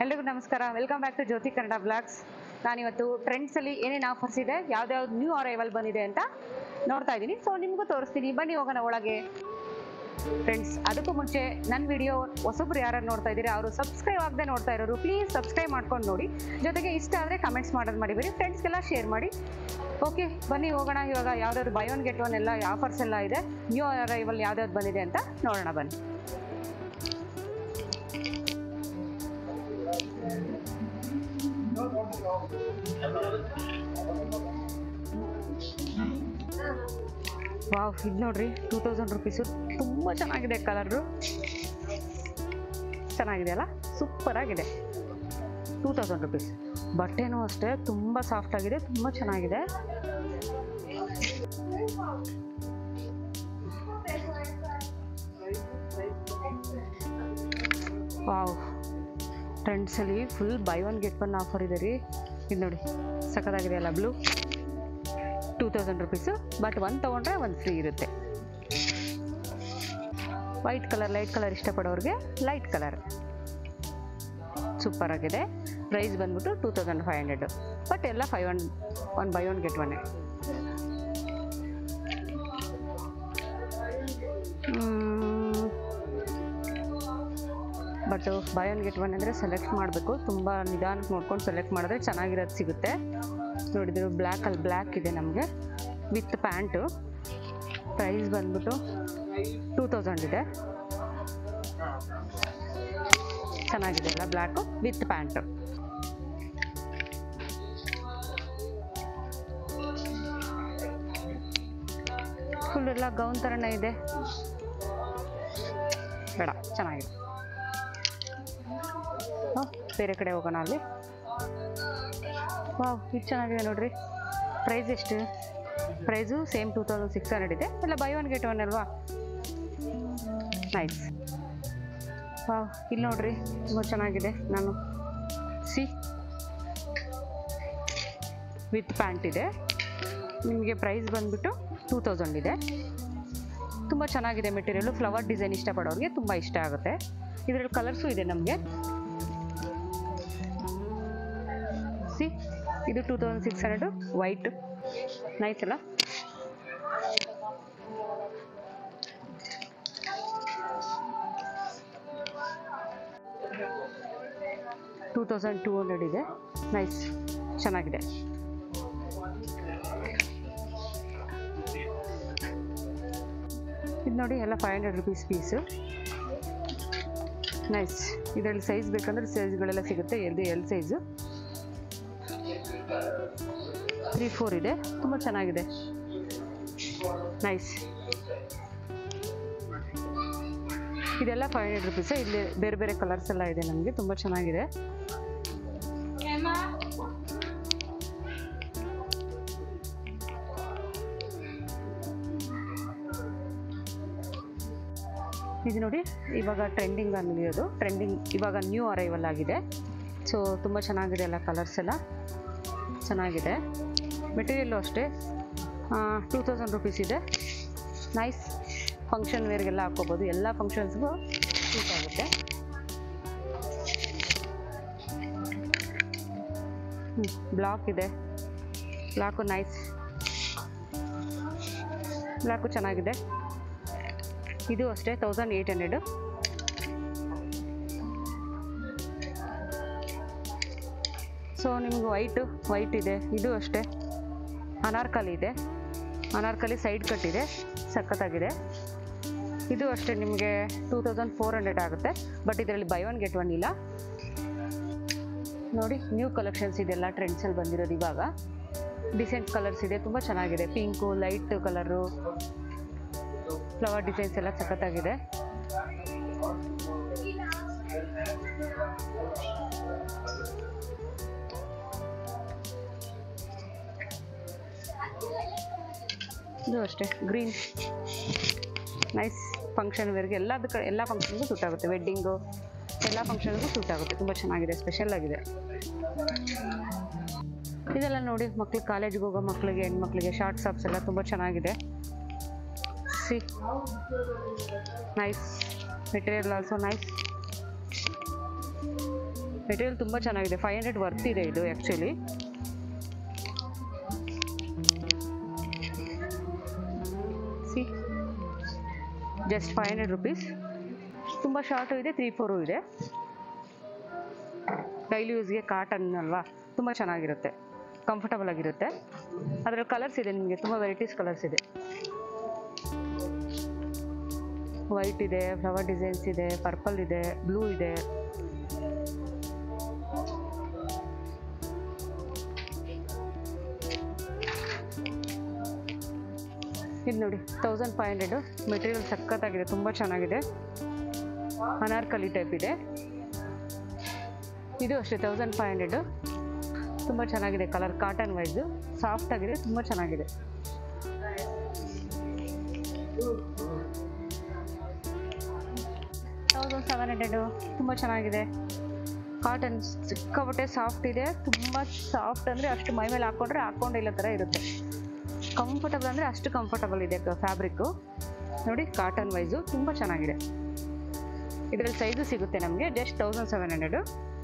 ಎಲ್ರಿಗೂ ನಮಸ್ಕಾರ welcome back to Jyothi Kannada blogs ನಾನಿವತ್ತು ಟ್ರೆಂಡ್ಸಲ್ಲಿ ಏನೇನು ಆಫರ್ಸ್ ಇದೆ ಯಾವ್ದ್ಯಾವ್ದು ನ್ಯೂ ಅರೈವಲ್ ಬಂದಿದೆ ಅಂತ ನೋಡ್ತಾ ಇದ್ದೀನಿ ಸೊ ನಿಮಗೂ ತೋರಿಸ್ತೀನಿ ಬನ್ನಿ ಹೋಗೋಣ ಒಳಗೆ ಫ್ರೆಂಡ್ಸ್ ಅದಕ್ಕೂ ಮುಂಚೆ ನನ್ನ ವಿಡಿಯೋ ಹೊಸಬ್ರು ಯಾರು ನೋಡ್ತಾ ಇದ್ದೀರಿ ಅವರು ಸಬ್ಸ್ಕ್ರೈಬ್ ಆಗದೆ ನೋಡ್ತಾ ಇರೋರು ಪ್ಲೀಸ್ ಸಬ್ಸ್ಕ್ರೈಬ್ ಮಾಡ್ಕೊಂಡು ನೋಡಿ ಜೊತೆಗೆ ಇಷ್ಟ ಆದರೆ ಕಮೆಂಟ್ಸ್ ಮಾಡೋದು ಮಾಡಿಬಿಡಿ ಫ್ರೆಂಡ್ಸ್ಗೆಲ್ಲ ಶೇರ್ ಮಾಡಿ ಓಕೆ ಬನ್ನಿ ಹೋಗೋಣ ಇವಾಗ ಯಾವ್ದಾದ್ರು ಬೈ ಒನ್ ಗೆಟ್ ಒನ್ ಎಲ್ಲ ಆಫರ್ಸ್ ಎಲ್ಲ ಇದೆ ನ್ಯೂ ಅರೈವಲ್ ಯಾವ್ದಾವ್ದು ಬಂದಿದೆ ಅಂತ ನೋಡೋಣ ಬನ್ನಿ ವಾವ್ ಇದು ನೋಡ್ರಿ ಟೂ ತೌಸಂಡ್ ರುಪೀಸು ತುಂಬ ಚೆನ್ನಾಗಿದೆ ಕಲರು ಚೆನ್ನಾಗಿದೆ ಅಲ್ಲ ಸೂಪರ್ ಆಗಿದೆ ಟೂ ತೌಸಂಡ್ ರುಪೀಸ್ ಬಟ್ಟೆನೂ ಅಷ್ಟೇ ತುಂಬ ಸಾಫ್ಟ್ ಆಗಿದೆ ತುಂಬ ಚೆನ್ನಾಗಿದೆ ವಾವ್ ಟ್ರೆಂಡ್ಸಲ್ಲಿ full buy one get one offer ಇದೆ ರೀ ಇದು ನೋಡಿ ಸಖತ್ತಾಗಿದೆ ಅಲ್ಲ blue two thousand rupees but ಒಂದು ತೊಗೊಂಡ್ರೆ ಒಂದು ಫ್ರೀ ಇರುತ್ತೆ ವೈಟ್ ಕಲರ್ ಲೈಟ್ ಕಲರ್ ಇಷ್ಟಪಡೋರಿಗೆ ಲೈಟ್ ಕಲರ್ ಸೂಪರ್ ಆಗಿದೆ ಪ್ರೈಸ್ ಬಂದ್ಬಿಟ್ಟು two thousand five hundred but ಎಲ್ಲ five one one buy one get ಒನ್ನೇ but buy one get one ಅಂದರೆ ಸೆಲೆಕ್ಟ್ ಮಾಡಬೇಕು ತುಂಬ ನಿಧಾನಕ್ಕೆ ನೋಡ್ಕೊಂಡು ಸೆಲೆಕ್ಟ್ ಮಾಡಿದ್ರೆ ಚೆನ್ನಾಗಿರೋದು ಸಿಗುತ್ತೆ ನೋಡಿದ್ರು ಬ್ಲ್ಯಾಕಲ್ಲಿ ಬ್ಲ್ಯಾಕ್ ಇದೆ ನಮಗೆ ವಿತ್ ಪ್ಯಾಂಟು ಪ್ರೈಸ್ ಬಂದ್ಬಿಟ್ಟು ಟೂ ತೌಸಂಡ್ ಇದೆ ಚೆನ್ನಾಗಿದೆ ಅಲ್ಲ ಬ್ಲ್ಯಾಕು ವಿತ್ ಪ್ಯಾಂಟು ಫುಲ್ ಎಲ್ಲ ಗೌನ್ ಥರನೇ ಇದೆ ಬೇಡ ಚೆನ್ನಾಗಿದೆ ಹ, ಬೇರೆ ಕಡೆ ಹೋಗೋಣ ಅಲ್ಲಿ ವಾವ್ ಇದು ಚೆನ್ನಾಗಿದೆ ನೋಡ್ರಿ ಪ್ರೈಸ್ ಎಷ್ಟು price same two thousand six hundred ಇದೆ ಎಲ್ಲ ಬೈ ಒನ್ ಗೆಟ್ ಒನ್ ಅಲ್ವಾ ನೈಸ್ ವಾವ್ ಇಲ್ಲಿ ನೋಡ್ರಿ ತುಂಬ ಚೆನ್ನಾಗಿದೆ ನಾನು ಸಿ ವಿತ್ ಪ್ಯಾಂಟ್ ಇದೆ ನಿಮಗೆ ಪ್ರೈಸ್ ಬಂದ್ಬಿಟ್ಟು ಟೂ ತೌಸಂಡ್ ಇದೆ ತುಂಬ ಚೆನ್ನಾಗಿದೆ ಮೆಟೀರಿಯಲು ಫ್ಲವರ್ ಡಿಸೈನ್ ಇಷ್ಟಪಡೋರಿಗೆ ತುಂಬ ಇಷ್ಟ ಆಗುತ್ತೆ ಇದರಲ್ಲಿ ಕಲರ್ಸು ಇದೆ ನಮಗೆ ಸಿ ಇದು two thousand six hundred white nice ಅಲ್ಲ ಟೂ ತೌಸಂಡ್ ಟೂ ಹಂಡ್ರೆಡ್ ಇದೆ ನೈಸ್ ಚೆನ್ನಾಗಿದೆ ಇದು ನೋಡಿ ಎಲ್ಲ five hundred rupees piece nice ಇದರಲ್ಲಿ ಸೈಜ್ ಬೇಕಂದ್ರೆ ಸೈಜ್ಗಳೆಲ್ಲ ಸಿಗುತ್ತೆ L L size three four ಇದೆ ತುಂಬ ಚೆನ್ನಾಗಿದೆ ನೈಸ್ ಇದೆಲ್ಲ ಫೈವ್ ಹಂಡ್ರೆಡ್ ರುಪೀಸ್ ಇಲ್ಲಿ ಬೇರೆ ಬೇರೆ ಕಲರ್ಸ್ ಎಲ್ಲ ಇದೆ ನಮಗೆ ತುಂಬ ಚೆನ್ನಾಗಿದೆ ಇದು ನೋಡಿ ಇವಾಗ ಟ್ರೆಂಡಿಂಗ್ ಆಗಿರೋದು ಟ್ರೆಂಡಿಂಗ್ ಇವಾಗ ನ್ಯೂ ಅರೈವಲ್ ಆಗಿದೆ ಸೊ ತುಂಬ ಚೆನ್ನಾಗಿದೆ ಎಲ್ಲ ಕಲರ್ಸ್ ಎಲ್ಲ ಚೆನ್ನಾಗಿದೆ ಮೆಟೀರಿಯಲ್ಲು ಅಷ್ಟೇ ಟೂ ತೌಸಂಡ್ ರುಪೀಸ್ ಇದೆ ನೈಸ್ ಫಂಕ್ಷನ್ ವೇರ್ಗೆಲ್ಲ ಹಾಕ್ಕೋಬೋದು ಎಲ್ಲ ಫಂಕ್ಷನ್ಸ್ಗೂ ಸೂಟ್ ಆಗುತ್ತೆ ಬ್ಲಾಕ್ ಇದೆ ಬ್ಲಾಕು ನೈಸ್ ಬ್ಲಾಕು ಚೆನ್ನಾಗಿದೆ ಇದು ಅಷ್ಟೇ ತೌಸಂಡ್ ಏಯ್ಟ್ ಹಂಡ್ರೆಡು ಸೊ ನಿಮ್ಗೆ ವೈಟು ವೈಟ್ ಇದೆ ಇದು ಅಷ್ಟೇ ಅನಾರ್ಕಲಿ ಇದೆ ಅನಾರ್ಕಲಿ ಸೈಡ್ ಕಟ್ ಇದೆ ಸಖತ್ತಾಗಿದೆ ಇದು ಅಷ್ಟೇ ನಿಮಗೆ ಟೂ ತೌಸಂಡ್ ಫೋರ್ ಹಂಡ್ರೆಡ್ ಆಗುತ್ತೆ ಬಟ್ ಇದರಲ್ಲಿ ಬೈ ಒನ್ ಗೆಟ್ ಒನ್ ಇಲ್ಲ ನೋಡಿ ನ್ಯೂ ಕಲೆಕ್ಷನ್ಸ್ ಇದೆಲ್ಲ ಟ್ರೆಂಡ್ಸಲ್ಲಿ ಬಂದಿರೋದು ಇವಾಗ ಡಿಸೆಂಟ್ ಕಲರ್ಸ್ ಇದೆ ತುಂಬ ಚೆನ್ನಾಗಿದೆ pink light colour flower designs ಎಲ್ಲ ಸಖತ್ತಾಗಿದೆ ಇದು ಅಷ್ಟೇ ಗ್ರೀನ್ ನೈಸ್ ಫಂಕ್ಷನ್ ವೇರ್ಗೆ ಎಲ್ಲದಕ್ಕೆ ಎಲ್ಲ ಫಂಕ್ಷನ್ಗೂ ಸೂಟ್ ಆಗುತ್ತೆ ವೆಡ್ಡಿಂಗು ಎಲ್ಲ ಫಂಕ್ಷನ್ಗೂ ಸೂಟ್ ಆಗುತ್ತೆ ತುಂಬ ಚೆನ್ನಾಗಿದೆ ಸ್ಪೆಷಲ್ ಆಗಿದೆ ಇದೆಲ್ಲ ನೋಡಿ ಮಕ್ಳು ಕಾಲೇಜ್ಗೆ ಹೋಗೋ ಮಕ್ಕಳಿಗೆ ಹೆಣ್ಮಕ್ಳಿಗೆ ಶಾರ್ಟ್ ಸಾಪ್ಸ್ ಎಲ್ಲ ತುಂಬ ಚೆನ್ನಾಗಿದೆ see nice material also nice material ತುಂಬ ಚೆನ್ನಾಗಿದೆ ಫೈವ್ ಹಂಡ್ರೆಡ್ ವರ್ತ್ ಇದೆ ಇದು actually see just five hundred rupees ತುಂಬ ಶಾರ್ಟು ಇದೆ ತ್ರೀ ಫೋರು ಇದೆ ಡೈಲಿ ಯೂಸ್ಗೆ ಕಾಟನ್ ಅಲ್ವಾ ತುಂಬ ಚೆನ್ನಾಗಿರುತ್ತೆ ಕಂಫರ್ಟಬಲ್ ಆಗಿರುತ್ತೆ ಅದರಲ್ಲಿ ಕಲರ್ಸ್ ಇದೆ ನಿಮಗೆ ತುಂಬ ವೆರೈಟೀಸ್ ಕಲರ್ಸ್ ಇದೆ ವೈಟ್ ಇದೆ ಫ್ಲವರ್ ಡಿಸೈನ್ಸ್ ಇದೆ ಪರ್ಪಲ್ ಇದೆ ಬ್ಲೂ ಇದೆ ಇದು ನೋಡಿ ತೌಸಂಡ್ ಫೈವ್ ಹಂಡ್ರೆಡು ಮೆಟೀರಿಯಲ್ ಸಖತ್ತಾಗಿದೆ ತುಂಬ ಚೆನ್ನಾಗಿದೆ ಅನಾರ್ಕಲಿ ಟೈಪ್ ಇದೆ ಇದು ಅಷ್ಟೇ ತೌಸಂಡ್ ಫೈವ್ ಹಂಡ್ರೆಡು ತುಂಬ ಚೆನ್ನಾಗಿದೆ ಕಲರ್ ಕಾಟನ್ ವೈಸು ಸಾಫ್ಟ್ ಆಗಿದೆ ತುಂಬ ಚೆನ್ನಾಗಿದೆ ತೌಸಂಡ್ ಸೆವೆನ್ ಹಂಡ್ರೆಡು ತುಂಬ ಚೆನ್ನಾಗಿದೆ ಕಾಟನ್ ಸಿಕ್ಕಾಪಟ್ಟೆ ಸಾಫ್ಟ್ ಇದೆ ತುಂಬ ಸಾಫ್ಟ್ ಅಂದರೆ ಅಷ್ಟು ಮೈ ಮೇಲೆ ಹಾಕ್ಕೊಂಡ್ರೆ ಹಾಕ್ಕೊಂಡಿಲ್ಲ ಥರ ಇರುತ್ತೆ ಕಂಫರ್ಟಬಲ್ ಅಂದರೆ ಅಷ್ಟು ಕಂಫರ್ಟಬಲ್ ಇದೆ ಫ್ಯಾಬ್ರಿಕ್ಕು ನೋಡಿ ಕಾಟನ್ ವೈಸು ತುಂಬ ಚೆನ್ನಾಗಿದೆ ಇದರಲ್ಲಿ ಸೈಜು ಸಿಗುತ್ತೆ ನಮಗೆ just thousand seven hundred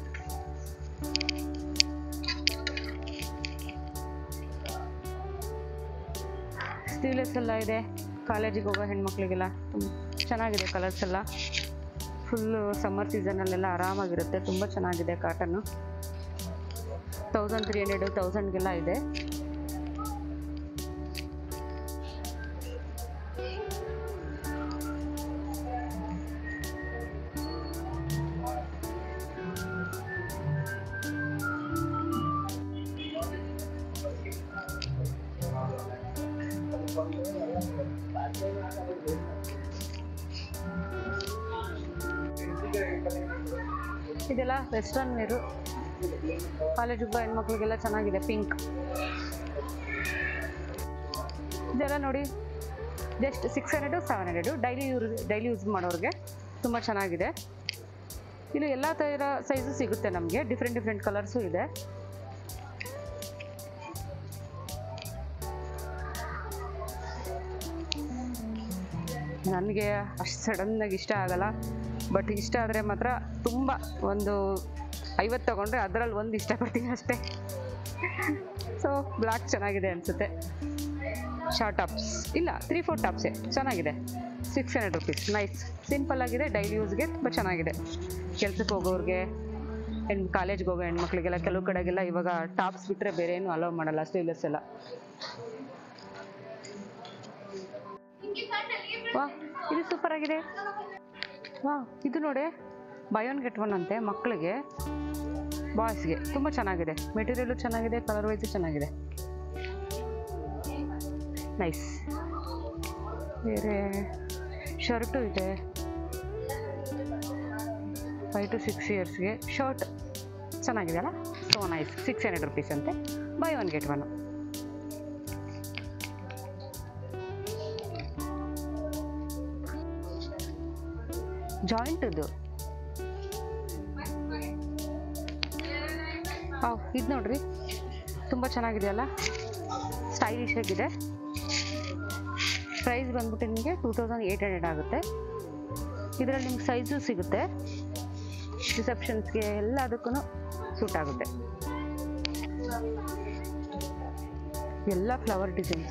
sleeveless ಎಲ್ಲ ಇದೆ ಕಾಲೇಜಿಗೆ ಹೋಗೋ ಹೆಣ್ಮಕ್ಳಿಗೆಲ್ಲ ತುಂಬ ಚೆನ್ನಾಗಿದೆ ಕಲರ್ಸ್ ಎಲ್ಲ ಫುಲ್ಲು ಸಮ್ಮರ್ ಸೀಸನಲ್ಲೆಲ್ಲ ಆರಾಮಾಗಿರುತ್ತೆ ತುಂಬ ಚೆನ್ನಾಗಿದೆ ಕಾಟನ್ನು ತೌಸಂಡ್ ತ್ರೀ ಹಂಡ್ರೆಡು ತೌಸಂಡ್ಗೆಲ್ಲ ಇದೆ ಇದೆಲ್ಲ ವೆಸ್ಟರ್ನ್ ವೇರು ಕಾಲೇಜ್ ಹೋಗೋ ಹೆಣ್ಮಕ್ಳಿಗೆಲ್ಲ ಚೆನ್ನಾಗಿದೆ ಪಿಂಕ್ ಇದೆಲ್ಲ ನೋಡಿ just six hundred seven hundred daily use daily use ಮಾಡೋರಿಗೆ ತುಂಬ ಚೆನ್ನಾಗಿದೆ ಇಲ್ಲಿ ಎಲ್ಲ ಥರ ಸೈಜು ಸಿಗುತ್ತೆ ನಮಗೆ ಡಿಫ್ರೆಂಟ್ ಡಿಫ್ರೆಂಟ್ ಕಲರ್ಸು ಇದೆ ನನಗೆ ಅಷ್ಟು ಸಡನ್ನಾಗಿ ಇಷ್ಟ ಆಗಲ್ಲ ಬಟ್ ಇಷ್ಟ ಆದರೆ ಮಾತ್ರ ತುಂಬ ಒಂದು ಐವತ್ತು ತೊಗೊಂಡ್ರೆ ಅದರಲ್ಲಿ ಒಂದು ಇಷ್ಟಪಡ್ತೀನಿ ಅಷ್ಟೇ ಸೊ ಬ್ಲ್ಯಾಕ್ ಚೆನ್ನಾಗಿದೆ ಅನಿಸುತ್ತೆ ಶಾರ್ಟ್ ಟಾಪ್ಸ್ ಇಲ್ಲ ತ್ರೀ ಫೋರ್ ಟಾಪ್ಸೇ ಚೆನ್ನಾಗಿದೆ six hundred rupees nice simple ಆಗಿದೆ ಡೈಲಿ ಯೂಸ್ಗೆ ತುಂಬ ಚೆನ್ನಾಗಿದೆ ಕೆಲ್ಸಕ್ಕೆ ಹೋಗೋರಿಗೆ ಹೆಣ್ ಕಾಲೇಜ್ಗೆ ಹೋಗೋ ಹೆಣ್ಮಕ್ಳಿಗೆಲ್ಲ ಕೆಲವು ಕಡೆಗೆಲ್ಲ ಇವಾಗ ಟಾಪ್ಸ್ ಬಿಟ್ಟರೆ ಬೇರೆ ಏನು ಅಲೋ ಮಾಡಲ್ಲ ಸ್ಲೀವ್ಲೆಸ್ ಎಲ್ಲ ವಾ ಇದು ಸೂಪರ್ ಆಗಿದೆ ವಾ ಇದು ನೋಡಿ ಬೈ ಒನ್ ಗೆಟ್ ಒನ್ ಅಂತೆ ಮಕ್ಕಳಿಗೆ ಬಾಯ್ಸ್ಗೆ ತುಂಬ ಚೆನ್ನಾಗಿದೆ ಮೆಟೀರಿಯಲು ಚೆನ್ನಾಗಿದೆ ಕಲರ್ ವೈಸು ಚೆನ್ನಾಗಿದೆ ನೈಸ್ ಬೇರೆ ಶರ್ಟು ಇದೆ ಫೈವ್ ಟು ಸಿಕ್ಸ್ ಇಯರ್ಸ್ಗೆ ಶರ್ಟ್ ಚೆನ್ನಾಗಿದೆ ಅಲ್ಲ so nice six hundred rupees ಅಂತೆ ಬೈ ಒನ್ ಗೆಟ್ ಒನ್ ಜಾಯಿಂಟದು ಹಾಂ ಇದು ನೋಡ್ರಿ ತುಂಬ ಚೆನ್ನಾಗಿದೆ ಅಲ್ಲ ಸ್ಟೈಲಿಶ್ ಆಗಿದೆ ಪ್ರೈಸ್ ಬಂದ್ಬಿಟ್ಟು ನಿಮಗೆ ಟೂ ತೌಸಂಡ್ ಏಯ್ಟ್ ಹಂಡ್ರೆಡ್ ಆಗುತ್ತೆ ಇದರಲ್ಲಿ ನಿಮ್ಗೆ ಸೈಜು ಸಿಗುತ್ತೆ ರಿಸೆಪ್ಷನ್ಸ್ಗೆ ಎಲ್ಲದಕ್ಕೂ ಸೂಟ್ ಆಗುತ್ತೆ ಎಲ್ಲ ಫ್ಲವರ್ ಡಿಸೈನ್ಸ್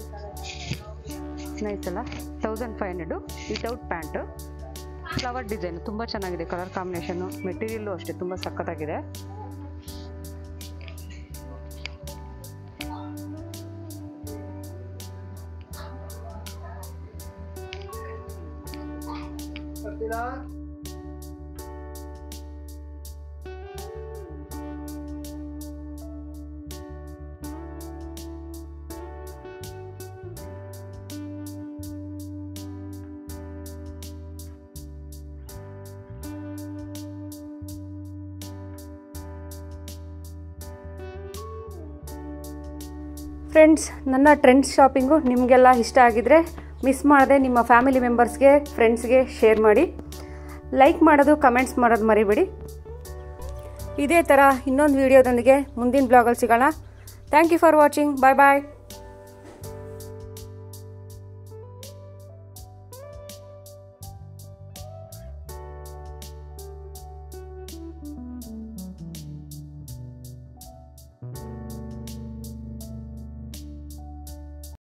ನೈಸ್ ಅಲ್ಲ thousand five hundred without pants flower design ತುಂಬ ಚೆನ್ನಾಗಿದೆ ಕಲರ್ ಕಾಂಬಿನೇಷನ್ನು ಮೆಟೀರಿಯಲ್ಲು ಅಷ್ಟೇ ತುಂಬ ಸಖತ್ತಾಗಿದೆ ಫ್ರೆಂಡ್ಸ್ ನನ್ನ ಟ್ರೆಂಡ್ಸ್ ಶಾಪಿಂಗು ನಿಮಗೆಲ್ಲ ಇಷ್ಟ ಆಗಿದ್ರೆ ಮಿಸ್ ಮಾಡದೆ ನಿಮ್ಮ ಫ್ಯಾಮಿಲಿ ಮೆಂಬರ್ಸ್ಗೆ ಫ್ರೆಂಡ್ಸ್ಗೆ ಶೇರ್ ಮಾಡಿ ಲೈಕ್ ಮಾಡೋದು ಕಮೆಂಟ್ಸ್ ಮಾಡೋದು ಮರಿಬೇಡಿ ಇದೇ ಥರ ಇನ್ನೊಂದು ವಿಡಿಯೋದೊಂದಿಗೆ ಮುಂದಿನ ಬ್ಲಾಗಲ್ಲಿ ಸಿಗೋಣ thank you for watching bye bye